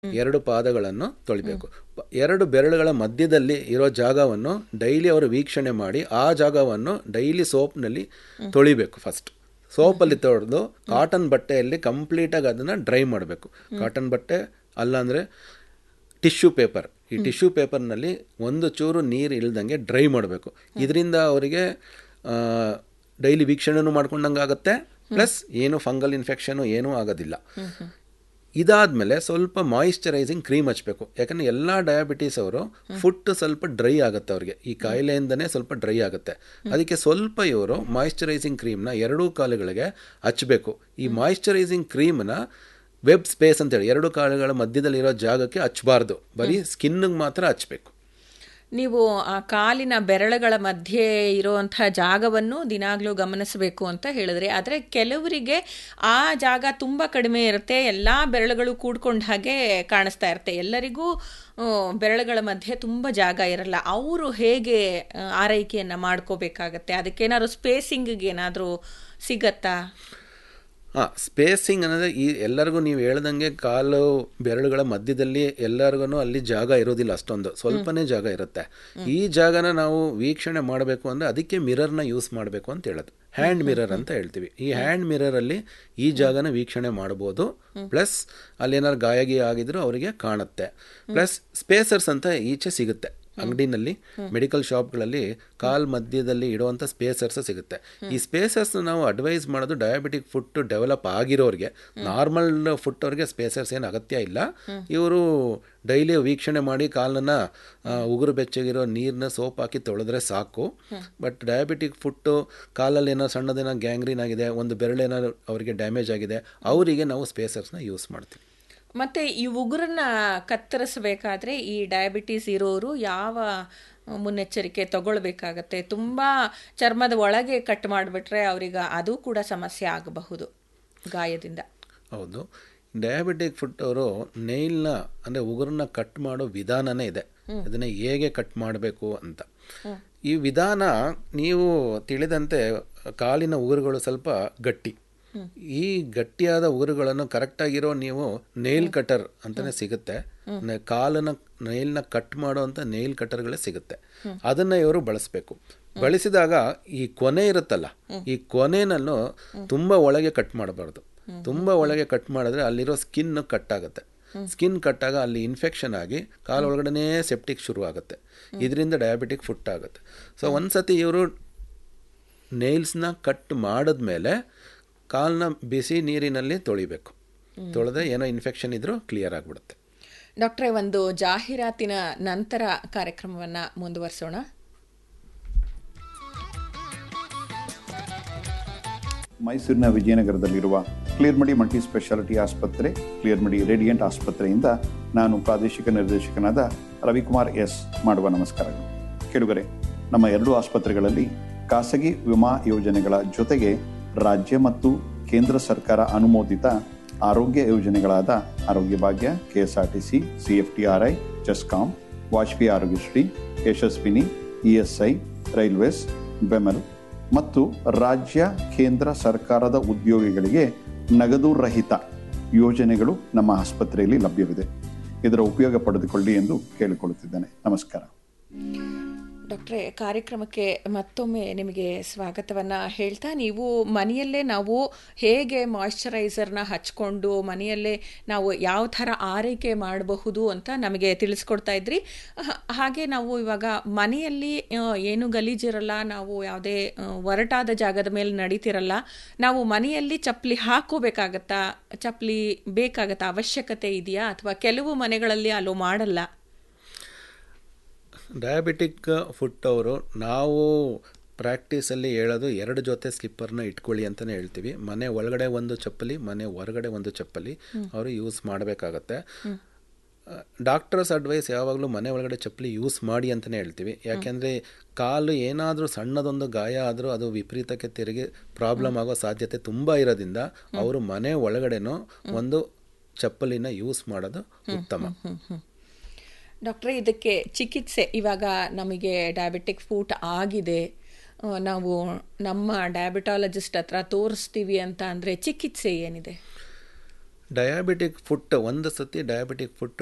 ಎರಡು ಪಾದಗಳನ್ನು ತೊಳಿಬೇಕು ಪ- ಎರಡು ಬೆರಳುಗಳ ಮಧ್ಯದಲ್ಲಿ ಇರೋ ಜಾಗವನ್ನು ಡೈಲಿ ಅವರು ವೀಕ್ಷಣೆ ಮಾಡಿ ಆ ಜಾಗವನ್ನು ಡೈಲಿ ಸೋಪ್ನಲ್ಲಿ ತೊಳಿಬೇಕು ಫಸ್ಟ್ ಸೋಪಲ್ಲಿ ತೊಳೆದು ಕಾಟನ್ ಬಟ್ಟೆಯಲ್ಲಿ ಕಂಪ್ಲೀಟಾಗಿ ಅದನ್ನು ಡ್ರೈ ಮಾಡಬೇಕು ಕಾಟನ್ ಬಟ್ಟೆ ಅಲ್ಲಾಂದರೆ ಟಿಶ್ಯೂ ಪೇಪರ್ ಈ ಟಿಶ್ಯೂ ಪೇಪರ್ನಲ್ಲಿ ಒಂದು ಚೂರು ನೀರು ಇಲ್ದಂಗೆ ಡ್ರೈ ಮಾಡಬೇಕು ಇದರಿಂದ ಅವರಿಗೆ ಡೈಲಿ ವೀಕ್ಷಣೆನೂ ಮಾಡ್ಕೊಂಡಂಗೆ ಆಗುತ್ತೆ ಪ್ಲಸ್ ಏನು ಫಂಗಲ್ ಇನ್ಫೆಕ್ಷನು ಏನೂ ಆಗೋದಿಲ್ಲ ಇದಾದಮೇಲೆ ಸ್ವಲ್ಪ ಮಾಯಿಶ್ಚರೈಸಿಂಗ್ ಕ್ರೀಮ್ ಹಚ್ಚಬೇಕು ಯಾಕಂದರೆ ಎಲ್ಲ ಡಯಾಬಿಟೀಸ್ ಅವರು ಫುಟ್ ಸ್ವಲ್ಪ ಡ್ರೈ ಆಗುತ್ತೆ ಅವ್ರಿಗೆ ಈ ಕಾಯಿಲೆಯಿಂದನೇ ಸ್ವಲ್ಪ ಡ್ರೈ ಆಗುತ್ತೆ ಅದಕ್ಕೆ ಸ್ವಲ್ಪ ಇವರು ಮಾಯಿಶ್ಚರೈಸಿಂಗ್ ಕ್ರೀಮ್ನ ಎರಡೂ ಕಾಲುಗಳಿಗೆ ಹಚ್ಚಬೇಕು ಈ ಮಾಯಿಶ್ಚರೈಸಿಂಗ್ ಕ್ರೀಮ್ನ ವೆಬ್ ಸ್ಪೇಸ್ ಅಂತೇಳಿ ಎರಡು ಕಾಲುಗಳ ಮಧ್ಯದಲ್ಲಿರೋ ಜಾಗಕ್ಕೆ ಹಚ್ಚಬಾರ್ದು ಬರೀ ಸ್ಕಿನ್ನಿಗೆ ಮಾತ್ರ ಹಚ್ಚಬೇಕು ನೀವು ಆ ಕಾಲಿನ ಬೆರಳುಗಳ ಮಧ್ಯೆ ಇರುವಂತಹ ಜಾಗವನ್ನು ದಿನಾಗ್ಲೂ ಗಮನಿಸಬೇಕು ಅಂತ ಹೇಳಿದ್ರಿ ಆದರೆ ಕೆಲವರಿಗೆ ಆ ಜಾಗ ತುಂಬ ಕಡಿಮೆ ಇರುತ್ತೆ ಎಲ್ಲ ಬೆರಳುಗಳು ಕೂಡ್ಕೊಂಡ ಹಾಗೆ ಕಾಣಿಸ್ತಾ ಇರುತ್ತೆ ಎಲ್ಲರಿಗೂ ಆ, ಬೆರಳುಗಳ ಮಧ್ಯೆ ತುಂಬ ಜಾಗ ಇರಲ್ಲ ಅವರು ಹೇಗೆ ಆ, ಆರೈಕೆಯನ್ನು ಮಾಡ್ಕೋಬೇಕಾಗತ್ತೆ ಅದಕ್ಕೇನಾದ್ರು ಸ್ಪೇಸಿಂಗಿಗೆ ಏನಾದರೂ ಸಿಗತ್ತಾ ಹಾಂ ಸ್ಪೇಸಿಂಗ್ ಅನ್ನೋದು ಈ ಎಲ್ಲರಿಗೂ ನೀವು ಹೇಳ್ದಂಗೆ ಕಾಲು ಬೆರಳುಗಳ ಮಧ್ಯದಲ್ಲಿ ಎಲ್ಲರಿಗೂ ಅಲ್ಲಿ ಜಾಗ ಇರೋದಿಲ್ಲ ಅಷ್ಟೊಂದು ಸ್ವಲ್ಪನೇ ಜಾಗ ಇರುತ್ತೆ ಈ ಜಾಗನ ನಾವು ವೀಕ್ಷಣೆ ಮಾಡಬೇಕು ಅಂದರೆ ಅದಕ್ಕೆ ಮಿರರ್ನ ಯೂಸ್ ಮಾಡಬೇಕು ಅಂತ ಹೇಳೋದು ಹ್ಯಾಂಡ್ ಮಿರರ್ ಅಂತ ಹೇಳ್ತೀವಿ ಈ ಹ್ಯಾಂಡ್ ಮಿರರಲ್ಲಿ ಈ ಜಾಗನ ವೀಕ್ಷಣೆ ಮಾಡ್ಬೋದು ಪ್ಲಸ್ ಅಲ್ಲಿ ಏನಾದ್ರು ಗಾಯಗಿ ಆಗಿದ್ರು ಅವರಿಗೆ ಕಾಣುತ್ತೆ ಪ್ಲಸ್ ಸ್ಪೇಸರ್ಸ್ ಅಂತ ಈಚೆ ಸಿಗುತ್ತೆ ಅಂಗಡಿನಲ್ಲಿ ಮೆಡಿಕಲ್ ಶಾಪ್ಗಳಲ್ಲಿ ಕಾಲ್ ಮಧ್ಯದಲ್ಲಿ ಇಡುವಂಥ ಸ್ಪೇಸರ್ಸ್ ಸಿಗುತ್ತೆ ಈ ಸ್ಪೇಸರ್ಸ್ ನಾವು ಅಡ್ವೈಸ್ ಮಾಡೋದು ಡಯಾಬಿಟಿಕ್ ಫುಟ್ ಡೆವಲಪ್ ಆಗಿರೋರಿಗೆ ನಾರ್ಮಲ್ ಫುಟ್ ಅವ್ರಿಗೆ ಸ್ಪೇಸರ್ಸ್ ಏನು ಅಗತ್ಯ ಇಲ್ಲ ಇವರು ಡೈಲಿ ವೀಕ್ಷಣೆ ಮಾಡಿ ಕಾಲನ್ನ ಆ, ಉಗುರು ಬೆಚ್ಚಗಿರೋ ನೀರನ್ನ ಸೋಪ್ ಹಾಕಿ ತೊಳೆದ್ರೆ ಸಾಕು ಬಟ್ ಡಯಾಬಿಟಿಕ್ ಫುಟ್ಟು ಕಾಲಲ್ಲಿ ಏನೋ ಸಣ್ಣದೇನೋ ಗ್ಯಾಂಗ್ರೀನ್ ಆಗಿದೆ ಒಂದು ಬೆರಳೇನೋ ಅವರಿಗೆ ಡ್ಯಾಮೇಜ್ ಆಗಿದೆ ಅವರಿಗೆ ನಾವು ಸ್ಪೇಸರ್ಸ್ನ ಯೂಸ್ ಮಾಡ್ತೀವಿ ಮತ್ತೆ ಈ ಉಗುರನ್ನ ಕತ್ತರಿಸಬೇಕಾದ್ರೆ ಈ ಡಯಾಬಿಟೀಸ್ ಇರೋರು ಯಾವ ಮುನ್ನೆಚ್ಚರಿಕೆ ತಗೊಳ್ಬೇಕಾಗತ್ತೆ ತುಂಬ ಚರ್ಮದ ಒಳಗೆ ಕಟ್ ಮಾಡಿಬಿಟ್ರೆ ಅವ್ರಿಗೆ ಅದು ಕೂಡ ಸಮಸ್ಯೆ ಆಗಬಹುದು ಗಾಯದಿಂದ ಹೌದು ಡಯಾಬಿಟಿಕ್ ಫುಟ್ ಅವರು ನೈಲ್ನ ಅಂದರೆ ಉಗುರನ್ನ ಕಟ್ ಮಾಡೋ ವಿಧಾನನೇ ಇದೆ ಅದನ್ನು ಹೇಗೆ ಕಟ್ ಮಾಡಬೇಕು ಅಂತ ಈ ವಿಧಾನ ನೀವು ತಿಳಿದಂತೆ ಕಾಲಿನ ಉಗುರುಗಳು ಸ್ವಲ್ಪ ಗಟ್ಟಿ ಈ ಗಟ್ಟಿಯಾದ ಉಗುರುಗಳನ್ನು ಕರೆಕ್ಟಾಗಿರೋ ನೀವು ನೇಲ್ ಕಟರ್ ಅಂತಲೇ ಸಿಗುತ್ತೆ ನೆ- ಕಾಲನ್ನ ನೇಲ್ನ ಕಟ್ ಮಾಡುವಂಥ ನೇಲ್ ಕಟರ್ಗಳೇ ಸಿಗುತ್ತೆ ಅದನ್ನು ಇವರು ಬಳಸಬೇಕು ಬಳಸಿದಾಗ ಈ ಕೊನೆ ಇರುತ್ತಲ್ಲ ಈ ಕೊನೆನನ್ನು ತುಂಬ ಒಳಗೆ ಕಟ್ ಮಾಡಬಾರ್ದು ತುಂಬ ಒಳಗೆ ಕಟ್ ಮಾಡಿದ್ರೆ ಅಲ್ಲಿರೋ ಸ್ಕಿನ್ ಕಟ್ ಆಗುತ್ತೆ ಸ್ಕಿನ್ ಕಟ್ಟಾಗ ಅಲ್ಲಿ ಇನ್ಫೆಕ್ಷನ್ ಆಗಿ ಕಾಲು ಒಳಗಡೆ ಸೆಪ್ಟಿಕ್ ಶುರು ಆಗುತ್ತೆ ಇದರಿಂದ ಡಯಾಬಿಟಿಕ್ ಫುಟ್ ಆಗುತ್ತೆ ಸೊ ಒಂದ್ಸತಿ ಇವರು ನೇಲ್ಸ್ನ ಕಟ್ ಮಾಡಿದ್ಮೇಲೆ ಕಾಲನ್ನ ಬಿಸಿ ನೀರಿನಲ್ಲಿ ತೊಳಿಬೇಕು ತೊಳೆದ್ರೆ ಏನೋ ಇನ್ಫೆಕ್ಷನ್ ಇದ್ರೂ ಕ್ಲಿಯರ್ ಆಗಿಬಿಡುತ್ತೆ ಡಾಕ್ಟ್ರೆ ಒಂದು ಜಾಹೀರಾತಿನ ನಂತರ ಕಾರ್ಯಕ್ರಮವನ್ನು ಮುಂದುವರಿಸೋಣ ಮೈಸೂರಿನ ವಿಜಯನಗರದಲ್ಲಿರುವ ಕ್ಲಿಯರ್ಮಡಿ ಮಲ್ಟಿ ಸ್ಪೆಷಾಲಿಟಿ ಆಸ್ಪತ್ರೆ ಕ್ಲಿಯರ್ಮಡಿ ರೇಡಿಯಂಟ್ ಆಸ್ಪತ್ರೆಯಿಂದ ನಾನು ಪ್ರಾದೇಶಿಕ ನಿರ್ದೇಶಕನಾದ ರವಿಕುಮಾರ್ ಎಸ್ ಮಾಡುವ ನಮಸ್ಕಾರಗಳು ಕೆಡುಗರೆ ನಮ್ಮ ಎರಡೂ ಆಸ್ಪತ್ರೆಗಳಲ್ಲಿ ಖಾಸಗಿ ವಿಮಾ ಯೋಜನೆಗಳ ಜೊತೆಗೆ ರಾಜ್ಯ ಮತ್ತು ಕೇಂದ್ರ ಸರ್ಕಾರ ಅನುಮೋದಿತ ಆರೋಗ್ಯ ಯೋಜನೆಗಳಾದ ಆರೋಗ್ಯ ಭಾಗ್ಯ ಕೆಎಸ್ಆರ್ಟಿಸಿ ಸಿಎಫ್ಟಿಆರ್ಐ ಚೆಸ್ಕಾಂ ವಾಜಪೇಯಿ ಆರೋಗ್ಯಶ್ರೀ ಯಶಸ್ವಿನಿ ಇಎಸ್ಐ ರೈಲ್ವೇಸ್ ಬೆಮೆಲ್ ಮತ್ತು ರಾಜ್ಯ ಕೇಂದ್ರ ಸರ್ಕಾರದ ಉದ್ಯೋಗಿಗಳಿಗೆ ನಗದು ರಹಿತ ಯೋಜನೆಗಳು ನಮ್ಮ ಆಸ್ಪತ್ರೆಯಲ್ಲಿ ಲಭ್ಯವಿದೆ ಇದರ ಉಪಯೋಗ ಪಡೆದುಕೊಳ್ಳಿ ಎಂದು ಕೇಳಿಕೊಳ್ಳುತ್ತಿದ್ದೇನೆ ನಮಸ್ಕಾರ ಡಾಕ್ಟ್ರೆ ಕಾರ್ಯಕ್ರಮಕ್ಕೆ ಮತ್ತೊಮ್ಮೆ ನಿಮಗೆ ಸ್ವಾಗತವನ್ನು ಹೇಳ್ತಾ ನೀವು ಮನೆಯಲ್ಲೇ ನಾವು ಹೇಗೆ ಮಾಯ್ಶ್ಚರೈಸರ್ನ ಹಚ್ಕೊಂಡು ಮನೆಯಲ್ಲೇ ನಾವು ಯಾವ ಥರ ಆರೈಕೆ ಮಾಡಬಹುದು ಅಂತ ನಮಗೆ ತಿಳಿಸ್ಕೊಡ್ತಾ ಇದ್ರಿ ಹ- ಹಾಗೆ ನಾವು ಇವಾಗ ಮನೆಯಲ್ಲಿ ಆ, ಏನು ಗಲೀಜಿರಲ್ಲ ನಾವು ಯಾವುದೇ ಆ, ಒರಟಾದ ಜಾಗದ ಮೇಲೆ ನಡೀತಿರಲ್ಲ ನಾವು ಮನೆಯಲ್ಲಿ ಚಪ್ಪಲಿ ಹಾಕೋಬೇಕಾಗತ್ತಾ ಚಪ್ಪಲಿ ಬೇಕಾಗತ್ತಾ ಅವಶ್ಯಕತೆ ಇದೆಯಾ ಅಥವಾ ಕೆಲವು ಮನೆಗಳಲ್ಲಿ ಅಲೋ ಮಾಡಲ್ಲ ಡಯಾಬಿಟಿಕ್ ಫುಟ್ ಅವರು ನಾವು ಪ್ರಾಕ್ಟೀಸಲ್ಲಿ ಹೇಳೋದು ಎರಡು ಜೊತೆ ಸ್ಲಿಪ್ಪರ್ನ ಇಟ್ಕೊಳ್ಳಿ ಅಂತಲೇ ಹೇಳ್ತೀವಿ ಮನೆ ಒಳಗಡೆ ಒಂದು ಚಪ್ಪಲಿ ಮನೆ ಹೊರಗಡೆ ಒಂದು ಚಪ್ಪಲಿ ಅವರು ಯೂಸ್ ಮಾಡಬೇಕಾಗತ್ತೆ ಡಾಕ್ಟರ್ಸ್ ಅಡ್ವೈಸ್ ಯಾವಾಗಲೂ ಮನೆ ಒಳಗಡೆ ಚಪ್ಪಲಿ ಯೂಸ್ ಮಾಡಿ ಅಂತಲೇ ಹೇಳ್ತೀವಿ ಯಾಕೆಂದರೆ ಕಾಲು ಏನಾದರೂ ಸಣ್ಣದೊಂದು ಗಾಯ ಆದರೂ ಅದು ವಿಪರೀತಕ್ಕೆ ತಿರುಗಿ ಪ್ರಾಬ್ಲಮ್ ಆಗೋ ಸಾಧ್ಯತೆ ತುಂಬ ಇರೋದ್ರಿಂದ ಅವರು ಮನೆ ಒಳಗಡೆನೂ ಒಂದು ಚಪ್ಪಲಿನ ಯೂಸ್ ಮಾಡೋದು ಉತ್ತಮ ಡಾಕ್ಟ್ರೆ ಇದಕ್ಕೆ ಚಿಕಿತ್ಸೆ ಇವಾಗ ನಮಗೆ ಡಯಾಬಿಟಿಕ್ ಫೂಟ್ ಆಗಿದೆ ಆ, ನಾವು ನಮ್ಮ ಡಯಾಬಿಟಾಲಜಿಸ್ಟ್ ಹತ್ರ ತೋರಿಸ್ತೀವಿ ಅಂತ ಅಂದರೆ ಚಿಕಿತ್ಸೆ ಏನಿದೆ ಡಯಾಬಿಟಿಕ್ ಫುಟ್ ಒಂದು ಸತಿ ಡಯಾಬಿಟಿಕ್ ಫುಟ್